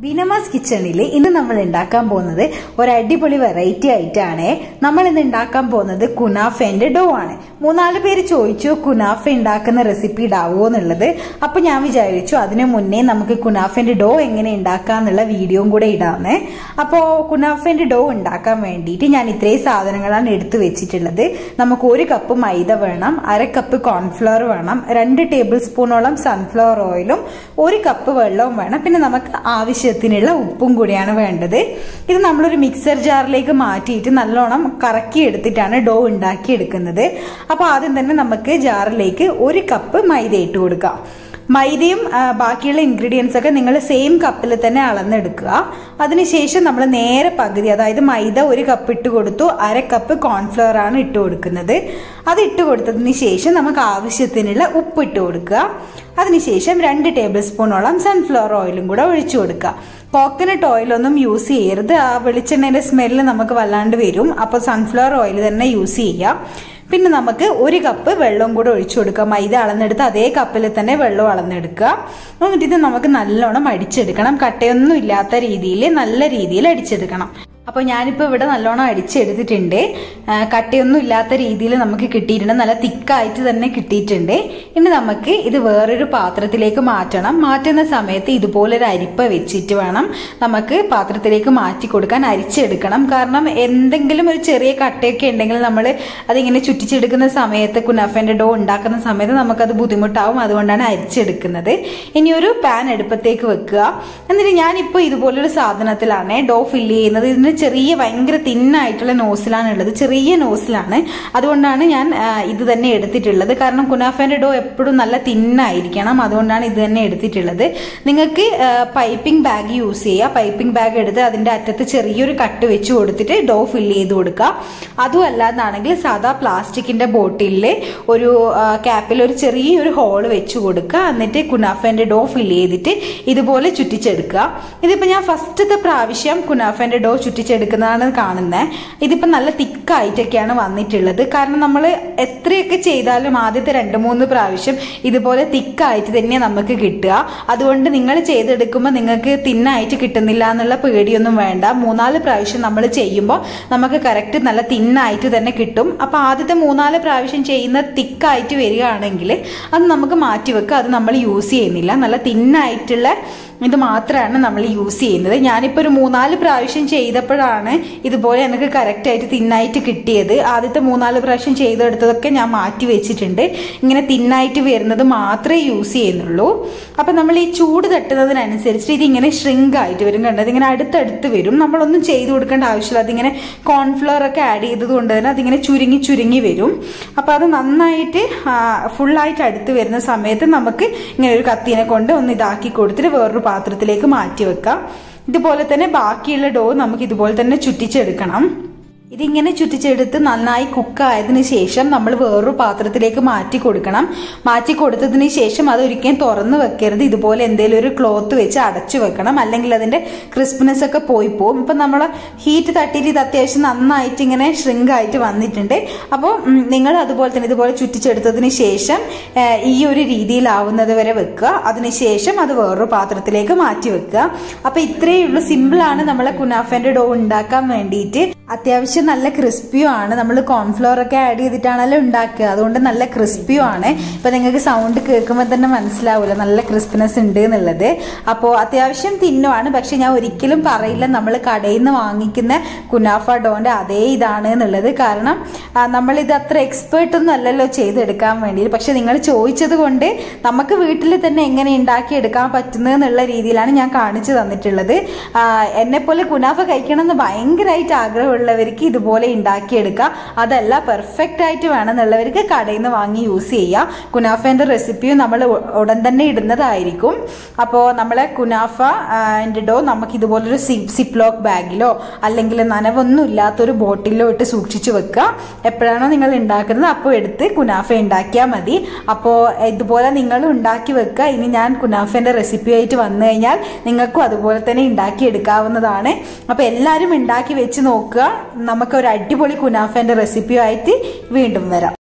ബിനമാസ് കിച്ചണിൽ ഇന്ന് നമ്മൾ ഉണ്ടാക്കാൻ പോകുന്നത് ഒരു അടിപൊളി വെറൈറ്റി ആയിട്ടാണ് നമ്മൾ ഇന്ന് ഉണ്ടാക്കാൻ പോകുന്നത് കുനാഫേന്റെ ഡോ ആണ് മൂന്നാല് പേര് ചോദിച്ചു കുനാഫ ഉണ്ടാക്കുന്ന റെസിപ്പി ഇടാവോ എന്നുള്ളത് അപ്പൊ ഞാൻ വിചാരിച്ചു അതിനു മുന്നേ നമുക്ക് കുനാഫേന്റെ ഡോ എങ്ങനെ ഉണ്ടാക്കാന്നുള്ള വീഡിയോയും കൂടെ ഇടാമെന്ന് അപ്പോ കുനാഫേന്റെ ഡോ ഉണ്ടാക്കാൻ വേണ്ടിയിട്ട് ഞാൻ ഇത്രയും സാധനങ്ങളാണ് എടുത്തു വെച്ചിട്ടുള്ളത് നമുക്ക് ഒരു കപ്പ് മൈദ വേണം അര കപ്പ് കോൺഫ്ലവർ വേണം രണ്ട് ടേബിൾ സ്പൂണോളം സൺഫ്ലവർ ഓയിലും ഒരു കപ്പ് വെള്ളവും വേണം പിന്നെ നമുക്ക് ആവശ്യത്തിനുള്ള ഉപ്പും കൂടിയാണ് വേണ്ടത് ഇത് നമ്മളൊരു മിക്സർ ജാറിലേക്ക് മാറ്റിയിട്ട് നല്ലോണം കറക്കി എടുത്തിട്ടാണ് ഡോ ഉണ്ടാക്കി എടുക്കുന്നത് അപ്പോൾ ആദ്യം തന്നെ നമുക്ക് ജാറിലേക്ക് ഒരു കപ്പ് മൈദ ഇട്ട് കൊടുക്കാം മൈദയും ബാക്കിയുള്ള ഇൻഗ്രീഡിയൻസ് ഒക്കെ നിങ്ങൾ സെയിം കപ്പിൽ തന്നെ അളന്നെടുക്കുക അതിനുശേഷം നമ്മൾ നേരെ പകുതി അതായത് മൈദ ഒരു കപ്പ് ഇട്ട് കൊടുത്തു അര കപ്പ് കോൺഫ്ലവർ ആണ് ഇട്ട് കൊടുക്കുന്നത് അത് ഇട്ട് കൊടുത്തതിന് ശേഷം നമുക്ക് ആവശ്യത്തിനുള്ള ഉപ്പ് ഇട്ട് കൊടുക്കുക അതിനുശേഷം രണ്ട് ടേബിൾ സ്പൂണോളം സൺഫ്ലവർ ഓയിലും കൂടെ ഒഴിച്ചു കൊടുക്കുക കോക്കനട്ട് ഓയിലൊന്നും യൂസ് ചെയ്യരുത് ആ വെളിച്ചെണ്ണയുടെ സ്മെല്ല് നമുക്ക് വല്ലാണ്ട് വരും അപ്പോൾ സൺഫ്ലവർ ഓയിൽ തന്നെ യൂസ് ചെയ്യാം പിന്നെ നമുക്ക് ഒരു കപ്പ് വെള്ളം കൂടെ ഒഴിച്ചു കൊടുക്കുക മൈദ അളന്നെടുത്ത് അതേ കപ്പിൽ തന്നെ വെള്ളം അളന്നെടുക്കുക എന്നിട്ട് ഇത് നമുക്ക് നല്ലോണം അടിച്ചെടുക്കണം കട്ടയൊന്നും ഇല്ലാത്ത രീതിയിൽ നല്ല രീതിയിൽ അടിച്ചെടുക്കണം അപ്പോൾ ഞാനിപ്പോൾ ഇവിടെ നല്ലോണം അടിച്ചെടുത്തിട്ടുണ്ട് കട്ടയൊന്നും ഇല്ലാത്ത രീതിയിൽ നമുക്ക് കിട്ടിയിട്ടുണ്ട് നല്ല തിക്കായിട്ട് തന്നെ കിട്ടിയിട്ടുണ്ട് ഇനി നമുക്ക് ഇത് വേറൊരു പാത്രത്തിലേക്ക് മാറ്റണം മാറ്റുന്ന സമയത്ത് ഇതുപോലൊരു അരിപ്പ വെച്ചിട്ട് വേണം നമുക്ക് പാത്രത്തിലേക്ക് മാറ്റി കൊടുക്കാൻ അരിച്ചെടുക്കണം കാരണം എന്തെങ്കിലും ഒരു ചെറിയ കട്ടയൊക്കെ ഉണ്ടെങ്കിൽ നമ്മൾ അതിങ്ങനെ ചുറ്റിച്ചെടുക്കുന്ന സമയത്ത് കുനഫൻ്റെ ഡോ ഉണ്ടാക്കുന്ന സമയത്ത് നമുക്കത് ബുദ്ധിമുട്ടാവും അതുകൊണ്ടാണ് അരിച്ചെടുക്കുന്നത് ഇനി ഒരു പാൻ അടുപ്പത്തേക്ക് വെക്കുക എന്നിട്ട് ഞാനിപ്പോൾ ഇതുപോലൊരു സാധനത്തിലാണ് ഡോ ഫില്ല് ചെയ്യുന്നത് ഇതിന് ചെറിയ ഭയങ്കര തിന്നായിട്ടുള്ള നോസിലാണ് ഉള്ളത് ചെറിയ നോസിലാണ് അതുകൊണ്ടാണ് ഞാൻ ഇത് തന്നെ എടുത്തിട്ടുള്ളത് കാരണം കുനാഫേന്റെ ഡോ എപ്പോഴും നല്ല തിന്നായിരിക്കണം അതുകൊണ്ടാണ് ഇത് തന്നെ എടുത്തിട്ടുള്ളത് നിങ്ങൾക്ക് പൈപ്പിംഗ് ബാഗ് യൂസ് ചെയ്യുക പൈപ്പിംഗ് ബാഗ് എടുത്ത് അതിന്റെ അറ്റത്ത് ചെറിയൊരു കട്ട് വെച്ച് കൊടുത്തിട്ട് ഡോ ഫില്ല് ചെയ്ത് കൊടുക്കുക അതും അല്ലാതാണെങ്കിൽ സാധാ പ്ലാസ്റ്റിക്കിന്റെ ബോട്ടിലിൽ ഒരു ക്യാപ്പിൽ ഒരു ചെറിയൊരു ഹോൾ വെച്ച് കൊടുക്കുക എന്നിട്ട് കുനാഫേന്റെ ഡോ ഫില്ല് ചെയ്തിട്ട് ഇതുപോലെ ചുറ്റിച്ചെടുക്കുക ഇതിപ്പോ ഞാൻ ഫസ്റ്റത്തെ പ്രാവശ്യം കുനാഫേന്റെ ഡോ ചുറ്റിച്ചെടുക്കുന്നതാണ് കാണുന്നത് ഇതിപ്പോ നല്ല തിക്കായിട്ടൊക്കെയാണ് വന്നിട്ടുള്ളത് കാരണം നമ്മൾ എത്രയൊക്കെ ചെയ്താലും ആദ്യത്തെ രണ്ട് മൂന്ന് പ്രാവശ്യം ഇതുപോലെ തിക്കായിട്ട് തന്നെ നമുക്ക് കിട്ടുക അതുകൊണ്ട് നിങ്ങൾ ചെയ്തെടുക്കുമ്പോൾ നിങ്ങൾക്ക് തിന്നായിട്ട് കിട്ടുന്നില്ല എന്നുള്ള പേടിയൊന്നും വേണ്ട മൂന്നാല് പ്രാവശ്യം നമ്മൾ ചെയ്യുമ്പോൾ നമുക്ക് കറക്റ്റ് നല്ല തിന്നായിട്ട് തന്നെ കിട്ടും അപ്പോൾ ആദ്യത്തെ മൂന്നാല് പ്രാവശ്യം ചെയ്യുന്ന തിക്കായിട്ട് വരികയാണെങ്കിൽ അത് നമുക്ക് മാറ്റി വെക്കുക അത് നമ്മൾ യൂസ് ചെയ്യുന്നില്ല നല്ല തിന്നായിട്ടുള്ള ഇത് മാത്രമാണ് നമ്മൾ യൂസ് ചെയ്യുന്നത് ഞാനിപ്പോൾ ഒരു മൂന്നാല് പ്രാവശ്യം ചെയ്തപ്പോഴാണ് ഇതുപോലെ എനിക്ക് കറക്റ്റായിട്ട് തിന്നായിട്ട് കിട്ടിയത് ആദ്യത്തെ മൂന്നാല് പ്രാവശ്യം ചെയ്തെടുത്തതൊക്കെ ഞാൻ മാറ്റി വെച്ചിട്ടുണ്ട് ഇങ്ങനെ തിന്നായിട്ട് വരുന്നത് മാത്രമേ യൂസ് ചെയ്യുന്നുള്ളൂ അപ്പം നമ്മൾ ഈ ചൂട് തട്ടുന്നതിനനുസരിച്ച് ഇതിങ്ങനെ ഷ്രിങ്ക് ആയിട്ട് വരും കണ്ടത് ഇങ്ങനെ അടുത്തടുത്ത് വരും നമ്മളൊന്നും ചെയ്തു കൊടുക്കേണ്ട ആവശ്യമില്ല അതിങ്ങനെ കോൺഫ്ലവർ ഒക്കെ ആഡ് ചെയ്തത് കൊണ്ട് തന്നെ അതിങ്ങനെ ചുരുങ്ങി ചുരുങ്ങി വരും അപ്പോൾ അത് നന്നായിട്ട് ഫുള്ളായിട്ട് അടുത്ത് വരുന്ന സമയത്ത് നമുക്ക് ഇങ്ങനെ ഒരു കത്തീനെ കൊണ്ട് ഒന്ന് ഇതാക്കി കൊടുത്തിട്ട് വേറൊരു പാത്രത്തിലേക്ക് മാറ്റി വെക്കാം ഇതുപോലെ തന്നെ ബാക്കിയുള്ള ഡോ നമുക്ക് ഇതുപോലെ തന്നെ ചുറ്റിച്ചെടുക്കണം ഇതിങ്ങനെ ചുറ്റിച്ചെടുത്ത് നന്നായി കുക്കായതിനു ശേഷം നമ്മൾ വേറൊരു പാത്രത്തിലേക്ക് മാറ്റി കൊടുക്കണം മാറ്റി കൊടുത്തതിന് ശേഷം അത് ഒരിക്കലും തുറന്നു വെക്കരുത് ഇതുപോലെ എന്തെങ്കിലും ഒരു ക്ലോത്ത് വെച്ച് അടച്ചു വെക്കണം അല്ലെങ്കിൽ അതിന്റെ ക്രിസ്പിനെസ് ഒക്കെ പോയി പോകും ഇപ്പം നമ്മൾ ഹീറ്റ് തട്ടിയിട്ട് ഇത് അത്യാവശ്യം നന്നായിട്ട് ഇങ്ങനെ ഷ്രിങ്ക് ആയിട്ട് വന്നിട്ടുണ്ട് അപ്പോൾ നിങ്ങൾ അതുപോലെ തന്നെ ഇതുപോലെ ചുറ്റിച്ചെടുത്തതിന് ശേഷം ഈ ഒരു രീതിയിലാവുന്നത് വരെ വെക്കുക അതിനുശേഷം അത് വേറൊരു പാത്രത്തിലേക്ക് മാറ്റി വെക്കുക അപ്പോൾ ഇത്രയേ ഉള്ളൂ സിമ്പിളാണ് നമ്മളെ കുനാഫന്റെ ഡോ ഉണ്ടാക്കാൻ വേണ്ടിയിട്ട് അത്യാവശ്യം നല്ല ക്രിസ്പിയും ആണ് നമ്മൾ കോൺഫ്ലവർ ഒക്കെ ആഡ് ചെയ്തിട്ടാണല്ലോ ഉണ്ടാക്കുക അതുകൊണ്ട് നല്ല ക്രിസ്പിയും ആണ് ഇപ്പൊ നിങ്ങൾക്ക് സൗണ്ട് കേൾക്കുമ്പോൾ തന്നെ മനസ്സിലാവില്ല നല്ല ക്രിസ്പിനെസ് ഉണ്ട് എന്നുള്ളത് അപ്പോൾ അത്യാവശ്യം തിന്നുവാണ് പക്ഷെ ഞാൻ ഒരിക്കലും പറയില്ല നമ്മൾ കടയിൽ നിന്ന് വാങ്ങിക്കുന്ന കുനാഫ ഡോന്റെ അതേ ഇതാണ് എന്നുള്ളത് കാരണം നമ്മൾ ഇത് അത്ര എക്സ്പേർട്ട് ഒന്നും അല്ലല്ലോ ചെയ്തെടുക്കാൻ വേണ്ടി പക്ഷെ നിങ്ങൾ ചോദിച്ചത് കൊണ്ട് നമുക്ക് വീട്ടിൽ തന്നെ എങ്ങനെ ഉണ്ടാക്കി എടുക്കാൻ പറ്റുന്നത് എന്നുള്ള രീതിയിലാണ് ഞാൻ കാണിച്ചു തന്നിട്ടുള്ളത് എന്നെ പോലെ കുനാഫ കഴിക്കണം എന്ന് ഭയങ്കരമായിട്ട് ആഗ്രഹമുള്ളവർക്ക് ഇതുപോലെ ഉണ്ടാക്കിയെടുക്കുക അതല്ല പെർഫെക്റ്റ് ആയിട്ട് വേണമെന്നുള്ളവർക്ക് കടയിൽ നിന്ന് വാങ്ങി യൂസ് ചെയ്യുക കുനാഫേൻ്റെ റെസിപ്പിയും നമ്മൾ ഉടൻ തന്നെ ഇടുന്നതായിരിക്കും അപ്പോൾ നമ്മളെ കുനാഫ ഡോ നമുക്ക് ഇതുപോലൊരു സിപ്പ് ലോക്ക് ബാഗിലോ അല്ലെങ്കിൽ നനവൊന്നും ഇല്ലാത്തൊരു ബോട്ടിലോ ഇട്ട് സൂക്ഷിച്ചു വെക്കുക എപ്പോഴാണോ നിങ്ങൾ ഉണ്ടാക്കുന്നത് അപ്പോൾ എടുത്ത് കുനാഫ ഉണ്ടാക്കിയാൽ മതി അപ്പോൾ ഇതുപോലെ നിങ്ങൾ ഉണ്ടാക്കി വെക്കുക ഇനി ഞാൻ കുനാഫേൻ്റെ റെസിപ്പി ആയിട്ട് വന്നു കഴിഞ്ഞാൽ നിങ്ങൾക്കും അതുപോലെ തന്നെ ഉണ്ടാക്കി എടുക്കാവുന്നതാണ് അപ്പോൾ എല്ലാവരും ഉണ്ടാക്കി വെച്ച് നോക്കുക നമുക്ക് ഒരു അടിപൊളി കുനാഫേൻ്റെ റെസിപ്പിയുമായിട്ട് വീണ്ടും വരാം